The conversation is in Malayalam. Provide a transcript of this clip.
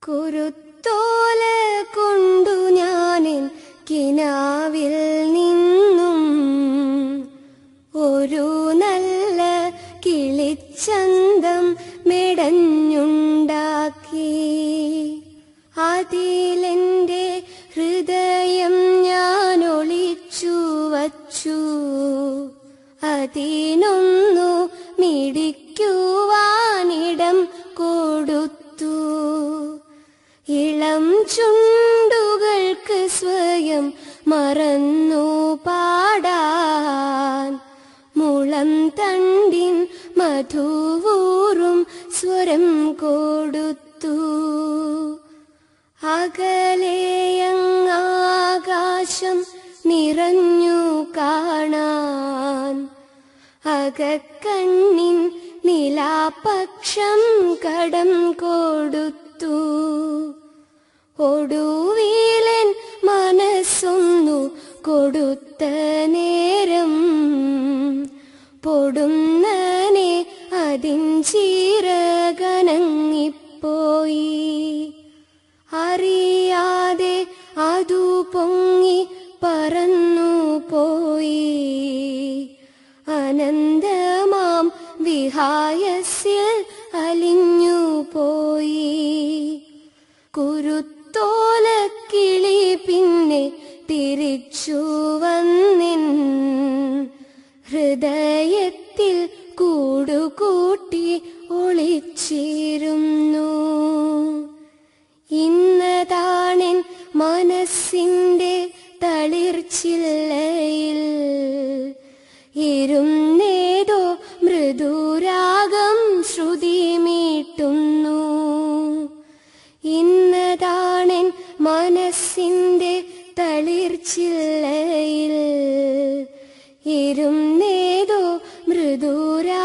കുരുത്തോല കൊണ്ടു ഞാനിൻ കിനാവിൽ നിന്നും ഒരു നല്ല കിളിച്ചന്തം മെടഞ്ഞുണ്ടാക്കി അതിലെന്റെ ഹൃദയം ഞാൻ ഒളിച്ചു വച്ചു അതിനൊന്നു മിടിക്കുവാനിടം കൊടുത്തു ഇളം ചുണ്ടുകൾക്ക് സ്വയം മറന്നു പാടാൻ മുളം തണ്ടിൻ മധുവൂറും സ്വരം കൊടുത്തു അകലെയങ്ങാകാശം നിറഞ്ഞു കാണാൻ അകക്കണ്ണിൻ നിലാപക്ഷം കടം കൊടുത്തു ഒടുവിലൻ മനസ്സൊന്നു കൊടുത്ത നേരം പൊടുന്നനെ അതിൻ ചീരകനങ്ങിപ്പോയി അറിയാതെ അതു പൊങ്ങി പറന്നു പോയി അനന്തമാം വിഹായസിൽ അലിഞ്ഞു പോയി കുരുത്തോലക്കിളി പിന്നെ തിരിച്ചു വന്നിൻ ഹൃദയത്തിൽ കൂടുകൂട്ടി ഒളിച്ചിരുന്നു ഇന്നതാണെൻ മനസ്സിന്റെ തളിർച്ചില്ലയിൽ ഇരുന്നേതോ മൃദുരാഗം ശ്രുതി മീട്ടുന്നു ഇന്നതാണെൻ മനസ്സിന്റെ തളിർച്ചില്ലയിൽ ഇരുന്നേതോ മൃദുരാ